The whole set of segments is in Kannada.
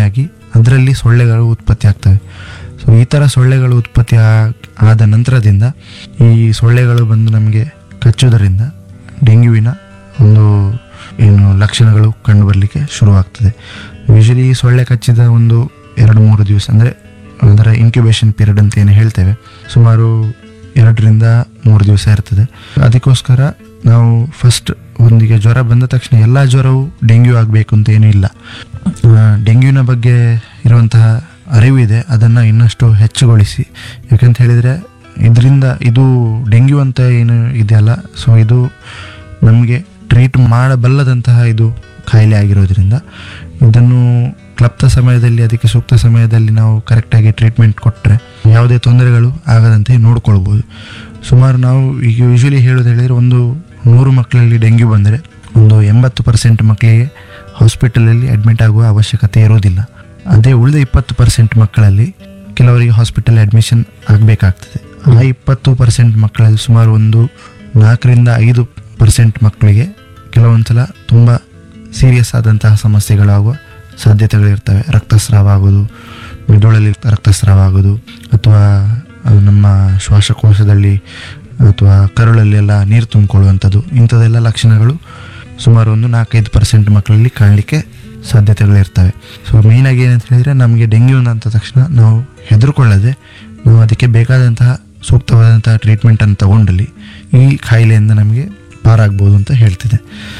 ಆಗಿ ಅದರಲ್ಲಿ ಸೊಳ್ಳೆಗಳು ಉತ್ಪತ್ತಿ ಆಗ್ತವೆ ಸೊ ಈ ಥರ ಸೊಳ್ಳೆಗಳು ಉತ್ಪತ್ತಿ ಆ- ಆದ ನಂತರದಿಂದ ಈ ಸೊಳ್ಳೆಗಳು ಬಂದು ನಮಗೆ ಕಚ್ಚುವುದರಿಂದ ಡೆಂಗ್ಯೂವಿನ ಒಂದು ಏನು ಲಕ್ಷಣಗಳು ಕಂಡುಬರಲಿಕ್ಕೆ ಶುರುವಾಗ್ತದೆ ಯೂಶಲಿ ಈ ಸೊಳ್ಳೆ ಕಚ್ಚಿದ ಒಂದು ಎರಡು ಮೂರು ದಿವಸ ಅಂದರೆ ಅದರ ಇನ್ಕ್ಯುಬೇಷನ್ ಪೀರಿಯಡ್ ಅಂತ ಏನು ಹೇಳ್ತೇವೆ ಸುಮಾರು ಎರಡರಿಂದ ಮೂರು ದಿವಸ ಇರ್ತದೆ ಅದಕ್ಕೋಸ್ಕರ ನಾವು ಫಸ್ಟ್ ಒಂದಿಗೆ ಜ್ವರ ಬಂದ ತಕ್ಷಣ ಎಲ್ಲ ಜ್ವರವು ಡೆಂಗ್ಯೂ ಆಗಬೇಕು ಅಂತ ಏನೂ ಇಲ್ಲ ಆ, ಡೆಂಗ್ಯೂನ ಬಗ್ಗೆ ಇರುವಂತಹ ಅರಿವಿದೆ ಅದನ್ನು ಇನ್ನಷ್ಟು ಹೆಚ್ಚುಗೊಳಿಸಿ ಯಾಕಂತ ಹೇಳಿದರೆ ಇದರಿಂದ ಇದು ಡೆಂಗ್ಯೂ ಅಂತ ಏನು ಇದೆಯಲ್ಲ ಸೊ ಇದು ನಮಗೆ ಟ್ರೀಟ್ ಮಾಡಬಲ್ಲದಂತಹ ಇದು ಕಾಯಿಲೆ ಆಗಿರೋದ್ರಿಂದ ಇದನ್ನು ಕ್ಲಪ್ತ ಸಮಯದಲ್ಲಿ ಅದಕ್ಕೆ ಸೂಕ್ತ ಸಮಯದಲ್ಲಿ ನಾವು ಕರೆಕ್ಟಾಗಿ ಟ್ರೀಟ್ಮೆಂಟ್ ಕೊಟ್ಟರೆ ಯಾವುದೇ ತೊಂದರೆಗಳು ಆಗದಂತೆ ನೋಡ್ಕೊಳ್ಬೋದು ಸುಮಾರು ನಾವು ಈಗ ಯೂಶಲಿ ಹೇಳೋದು ಹೇಳಿದರೆ ಒಂದು ನೂರು ಮಕ್ಕಳಲ್ಲಿ ಡೆಂಗ್ಯೂ ಬಂದರೆ ಒಂದು ಎಂಬತ್ತು ಪರ್ಸೆಂಟ್ ಮಕ್ಕಳಿಗೆ ಹಾಸ್ಪಿಟಲಲ್ಲಿ ಅಡ್ಮಿಟ್ ಆಗುವ ಅವಶ್ಯಕತೆ ಇರೋದಿಲ್ಲ ಅದೇ ಉಳಿದ ಇಪ್ಪತ್ತು ಪರ್ಸೆಂಟ್ ಮಕ್ಕಳಲ್ಲಿ ಕೆಲವರಿಗೆ ಹಾಸ್ಪಿಟಲ್ ಅಡ್ಮಿಷನ್ ಆಗಬೇಕಾಗ್ತದೆ ಆ ಇಪ್ಪತ್ತು ಪರ್ಸೆಂಟ್ ಮಕ್ಕಳಲ್ಲಿ ಸುಮಾರು ಒಂದು ನಾಲ್ಕರಿಂದ ಐದು ಪರ್ಸೆಂಟ್ ಮಕ್ಕಳಿಗೆ ಕೆಲವೊಂದು ಸಲ ತುಂಬ ಸೀರಿಯಸ್ ಆದಂತಹ ಸಮಸ್ಯೆಗಳಾಗುವ ಸಾಧ್ಯತೆಗಳಿರ್ತವೆ ರಕ್ತಸ್ರಾವ ಆಗೋದು ಮೆದುಳಲ್ಲಿ ರಕ್ತಸ್ರಾವ ಆಗೋದು ಅಥವಾ ಅದು ನಮ್ಮ ಶ್ವಾಸಕೋಶದಲ್ಲಿ ಅಥವಾ ಕರುಳಲ್ಲಿ ಎಲ್ಲ ನೀರು ತುಂಬಿಕೊಳ್ಳುವಂಥದ್ದು ಇಂಥದ್ದೆಲ್ಲ ಲಕ್ಷಣಗಳು ಸುಮಾರು ಒಂದು ನಾಲ್ಕೈದು ಪರ್ಸೆಂಟ್ ಮಕ್ಕಳಲ್ಲಿ ಕಾಣಲಿಕ್ಕೆ ಸಾಧ್ಯತೆಗಳಿರ್ತವೆ ಸೊ ಮೇಯ್ನಾಗಿ ಏನಂತ ಹೇಳಿದರೆ ನಮಗೆ ಡೆಂಗ್ಯೂ ಅಂತ ತಕ್ಷಣ ನಾವು ಹೆದರ್ಕೊಳ್ಳದೆ ನಾವು ಅದಕ್ಕೆ ಬೇಕಾದಂತಹ ಸೂಕ್ತವಾದಂತಹ ಟ್ರೀಟ್ಮೆಂಟನ್ನು ತಗೊಂಡಲ್ಲಿ ಈ ಕಾಯಿಲೆಯಿಂದ ನಮಗೆ ಪಾರಾಗ್ಬೋದು ಅಂತ ಹೇಳ್ತಿದೆ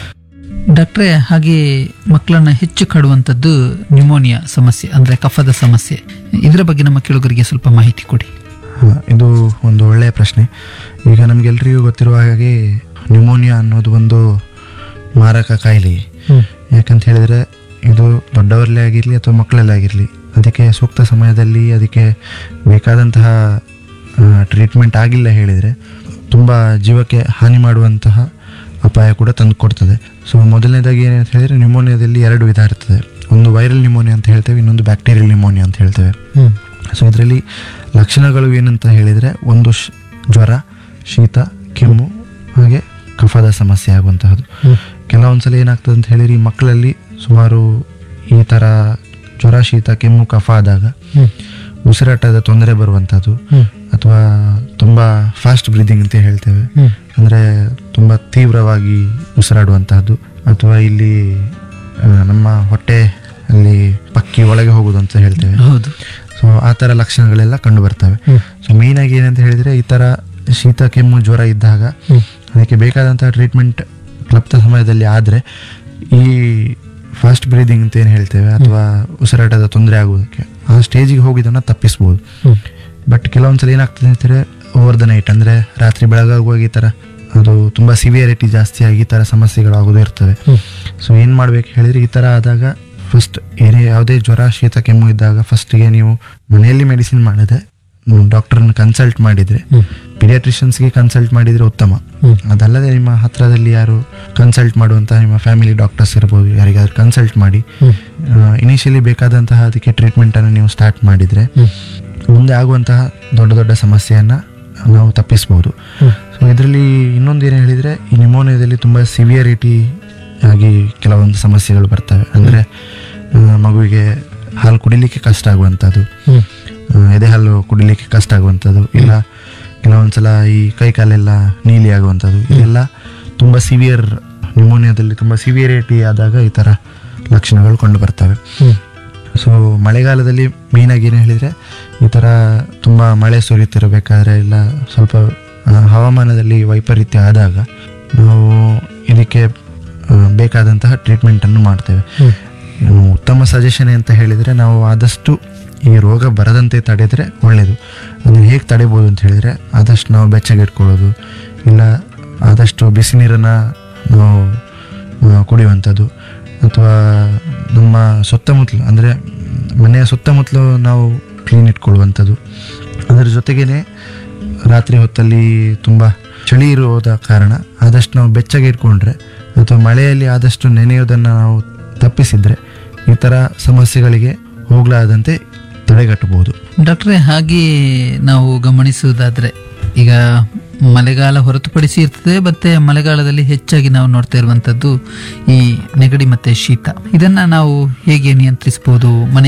ಡಾಕ್ಟ್ರೆ ಹಾಗೆ ಮಕ್ಕಳನ್ನ ಹೆಚ್ಚು ಕಾಡುವಂಥದ್ದು ನ್ಯೂಮೋನಿಯಾ ಸಮಸ್ಯೆ ಅಂದ್ರೆ ಕಫದ ಸಮಸ್ಯೆ ಇದರ ಬಗ್ಗೆ ನಮ್ಮ ಕೇಳುಗರಿಗೆ ಸ್ವಲ್ಪ ಮಾಹಿತಿ ಕೊಡಿ ಹಾ, ಇದು ಒಂದು ಒಳ್ಳೆಯ ಪ್ರಶ್ನೆ ಈಗ ನಮಗೆಲ್ಲರಿಗೂ ಗೊತ್ತಿರುವ ಹಾಗೆ ನ್ಯೂಮೋನಿಯಾ ಅನ್ನೋದು ಒಂದು ಮಾರಕ ಕಾಯಿಲೆ ಯಾಕಂತ ಹೇಳಿದರೆ ಇದು ದೊಡ್ಡವರಲ್ಲೇ ಆಗಿರಲಿ ಅಥವಾ ಮಕ್ಕಳಲ್ಲೇ ಆಗಿರಲಿ ಅದಕ್ಕೆ ಸೂಕ್ತ ಸಮಯದಲ್ಲಿ ಅದಕ್ಕೆ ಬೇಕಾದಂತಹ ಟ್ರೀಟ್ಮೆಂಟ್ ಆಗಿಲ್ಲ ಹೇಳಿದರೆ ತುಂಬ ಜೀವಕ್ಕೆ ಹಾನಿ ಮಾಡುವಂತಹ ಅಪಾಯ ಕೂಡ ತಂದು ಕೊಡ್ತದೆ ಸೊ ಮೊದಲನೇದಾಗಿ ಏನಂತ ಹೇಳಿದರೆ ನ್ಯೂಮೋನಿಯಾದಲ್ಲಿ ಎರಡು ವಿಧ ಇರ್ತದೆ ಒಂದು ವೈರಲ್ ನ್ಯೂಮೋನಿಯಾ ಅಂತ ಹೇಳ್ತೇವೆ ಇನ್ನೊಂದು ಬ್ಯಾಕ್ಟೀರಿಯಲ್ ನ್ಯೂಮೋನಿಯಾ ಅಂತ ಹೇಳ್ತೇವೆ ಸೊ ಇದರಲ್ಲಿ ಲಕ್ಷಣಗಳು ಏನಂತ ಹೇಳಿದರೆ ಒಂದು ಶ್- ಜ್ವರ ಶೀತ ಕೆಮ್ಮು ಹಾಗೆ ಕಫದ ಸಮಸ್ಯೆ ಆಗುವಂತಹದ್ದು ಕೆಲವೊಂದು ಸಲ ಏನಾಗ್ತದೆ ಅಂತ ಹೇಳಿರಿ ಮಕ್ಕಳಲ್ಲಿ ಸುಮಾರು ಈ ಥರ ಜ್ವರ ಶೀತ ಕೆಮ್ಮು ಕಫ ಆದಾಗ ಉಸಿರಾಟದ ತೊಂದರೆ ಬರುವಂಥದ್ದು ಅಥವಾ ತುಂಬ ಫಾಸ್ಟ್ ಬ್ರೀದಿಂಗ್ ಅಂತ ಹೇಳ್ತೇವೆ ಅಂದರೆ ತುಂಬ ತೀವ್ರವಾಗಿ ಉಸಿರಾಡುವಂತಹದ್ದು ಅಥವಾ ಇಲ್ಲಿ ಆ, ನಮ್ಮ ಹೊಟ್ಟೆ ಅಲ್ಲಿ ಪಕ್ಕಿ ಒಳಗೆ ಹೋಗೋದು ಅಂತ ಹೇಳ್ತೇವೆ ಹೌದು ಸೊ ಆ ಥರ ಲಕ್ಷಣಗಳೆಲ್ಲ ಕಂಡು ಬರ್ತವೆ ಸೊ ಮೇಯ್ನಾಗಿ ಏನಂತ ಹೇಳಿದರೆ ಈ ಥರ ಶೀತ ಕೆಮ್ಮು ಜ್ವರ ಇದ್ದಾಗ ಅದಕ್ಕೆ ಬೇಕಾದಂಥ ಟ್ರೀಟ್ಮೆಂಟ್ ಕ್ಲಪ್ತ ಸಮಯದಲ್ಲಿ ಆದರೆ ಈ ಫಾಸ್ಟ್ ಬ್ರೀದಿಂಗ್ ಅಂತ ಏನು ಹೇಳ್ತೇವೆ ಅಥವಾ ಉಸಿರಾಟದ ತೊಂದರೆ ಆಗೋದಕ್ಕೆ ಆ ಸ್ಟೇಜಿಗೆ ಹೋಗಿದ್ದನ್ನು ತಪ್ಪಿಸ್ಬೋದು ಬಟ್ ಕೆಲವೊಂದ್ಸಲ ಏನಾಗ್ತದೆ ಅಂತಾರೆ ಓವರ್ ದ ನೈಟ್ ಅಂದರೆ ರಾತ್ರಿ ಬೆಳಗಾಗುವಾಗ ಈ ಥರ ಅದು ತುಂಬ ಸಿವಿಯರಿಟಿ ಜಾಸ್ತಿ ಆಗಿ ಈ ಥರ ಸಮಸ್ಯೆಗಳಾಗೋದು ಇರ್ತವೆ ಸೊ ಏನು ಮಾಡ್ಬೇಕು ಹೇಳಿದ್ರೆ ಈ ಥರ ಆದಾಗ ಫಸ್ಟ್ ಏನೇ ಯಾವುದೇ ಜ್ವರ ಶೀತ ಕೆಮ್ಮು ಇದ್ದಾಗ ಫಸ್ಟಿಗೆ ನೀವು ಮನೆಯಲ್ಲಿ ಮೆಡಿಸಿನ್ ಮಾಡದೆ ಡಾಕ್ಟರ್ನ ಕನ್ಸಲ್ಟ್ ಮಾಡಿದರೆ ಪಿಡಿಯಾಟ್ರಿಷನ್ಸ್ಗೆ ಕನ್ಸಲ್ಟ್ ಮಾಡಿದರೆ ಉತ್ತಮ ಅದಲ್ಲದೆ ನಿಮ್ಮ ಹತ್ರದಲ್ಲಿ ಯಾರು ಕನ್ಸಲ್ಟ್ ಮಾಡುವಂತಹ ನಿಮ್ಮ ಫ್ಯಾಮಿಲಿ ಡಾಕ್ಟರ್ಸ್ ಇರ್ಬೋದು ಯಾರಿಗಾದ್ರೂ ಕನ್ಸಲ್ಟ್ ಮಾಡಿ ಇನಿಷಿಯಲಿ ಬೇಕಾದಂತಹ ಅದಕ್ಕೆ ಟ್ರೀಟ್ಮೆಂಟನ್ನು ನೀವು ಸ್ಟಾರ್ಟ್ ಮಾಡಿದರೆ ಮುಂದೆ ಆಗುವಂತಹ ದೊಡ್ಡ ದೊಡ್ಡ ಸಮಸ್ಯೆಯನ್ನು ನಾವು ತಪ್ಪಿಸ್ಬೋದು ಸೊ ಇದರಲ್ಲಿ ಇನ್ನೊಂದು ಏನು ಹೇಳಿದರೆ ಈ ನ್ಯೂಮೋನಿಯಾದಲ್ಲಿ ತುಂಬ ಸಿವಿಯರಿಟಿ ಆಗಿ ಕೆಲವೊಂದು ಸಮಸ್ಯೆಗಳು ಬರ್ತವೆ ಅಂದರೆ ಮಗುವಿಗೆ ಹಾಲು ಕುಡಿಲಿಕ್ಕೆ ಕಷ್ಟ ಆಗುವಂಥದ್ದು ಆ, ಎದೆ ಹಾಲು ಕುಡಿಲಿಕ್ಕೆ ಕಷ್ಟ ಆಗುವಂಥದ್ದು ಇಲ್ಲ ಕೆಲವೊಂದ್ಸಲ ಈ ಕೈ ಕಾಲೆಲ್ಲ ನೀಲಿ ಆಗುವಂಥದ್ದು ಇದೆಲ್ಲ ತುಂಬ ಸಿವಿಯರ್ ನ್ಯೂಮೋನಿಯಾದಲ್ಲಿ ತುಂಬ ಸಿವಿಯರಿಟಿ ಆದಾಗ ಈ ಥರ ಲಕ್ಷಣಗಳು ಕಂಡು ಬರ್ತವೆ ಸೊ ಮಳೆಗಾಲದಲ್ಲಿ ಮೇಯ್ನಾಗಿ ಏನು ಹೇಳಿದರೆ ಈ ಥರ ತುಂಬ ಮಳೆ ಸುರಿತಿರಬೇಕಾದ್ರೆ ಇಲ್ಲ ಸ್ವಲ್ಪ ಆ, ಹವಾಮಾನದಲ್ಲಿ ವೈಪರೀತ್ಯ ಆದಾಗ ನಾವು ಇದಕ್ಕೆ ಆ, ಬೇಕಾದಂತಹ ಟ್ರೀಟ್ಮೆಂಟನ್ನು ಮಾಡ್ತೇವೆ ಇನ್ನು ಉತ್ತಮ ಸಜೆಷನ್ ಅಂತ ಹೇಳಿದರೆ ನಾವು ಆದಷ್ಟು ಈ ರೋಗ ಬರದಂತೆ ತಡೆದರೆ ಒಳ್ಳೆಯದು ಅದನ್ನು ಹೇಗೆ ತಡೆಬೋದು ಅಂತ ಹೇಳಿದರೆ ಆದಷ್ಟು ನಾವು ಬೆಚ್ಚಗಿಟ್ಕೊಳ್ಳೋದು ಇಲ್ಲ ಆದಷ್ಟು ಬಿಸಿ ನೀರನ್ನು ನಾವು ಆ, ಕುಡಿಯುವಂಥದ್ದು ಅಥವಾ ನಮ್ಮ ಸುತ್ತಮುತ್ತಲು ಅಂದರೆ ಮನೆಯ ಸುತ್ತಮುತ್ತಲು ನಾವು ಕ್ಲೀನ್ ಇಟ್ಕೊಳ್ಳುವಂಥದ್ದು ಅದರ ಜೊತೆಗೇನೆ ರಾತ್ರಿ ಹೊತ್ತಲ್ಲಿ ತುಂಬ ಚಳಿ ಇರೋದ ಕಾರಣ ಆದಷ್ಟು ನಾವು ಬೆಚ್ಚಗೆ ಇಟ್ಕೊಂಡ್ರೆ ಅಥವಾ ಮಳೆಯಲ್ಲಿ ಆದಷ್ಟು ನೆನೆಯೋದನ್ನು ನಾವು ತಪ್ಪಿಸಿದರೆ ಈ ಥರ ಸಮಸ್ಯೆಗಳಿಗೆ ಹೋಗಲಾದಂತೆ ತಡೆಗಟ್ಟಬಹುದು ಡಾಕ್ಟ್ರೆ ಹಾಗೆ ನಾವು ಗಮನಿಸುವುದಾದ್ರೆ ಈಗ ಮಳೆಗಾಲ ಹೊರತುಪಡಿಸಿ ಇರ್ತದೆ ಮತ್ತೆ ಮಳೆಗಾಲದಲ್ಲಿ ಹೆಚ್ಚಾಗಿ ನಾವು ನೋಡ್ತಾ ಇರುವಂತದ್ದು ಈ ನೆಗಡಿ ಮತ್ತೆ ಶೀತ ಇದನ್ನ ನಾವು ಹೇಗೆ ನಿಯಂತ್ರಿಸಬಹುದು ಮನೆ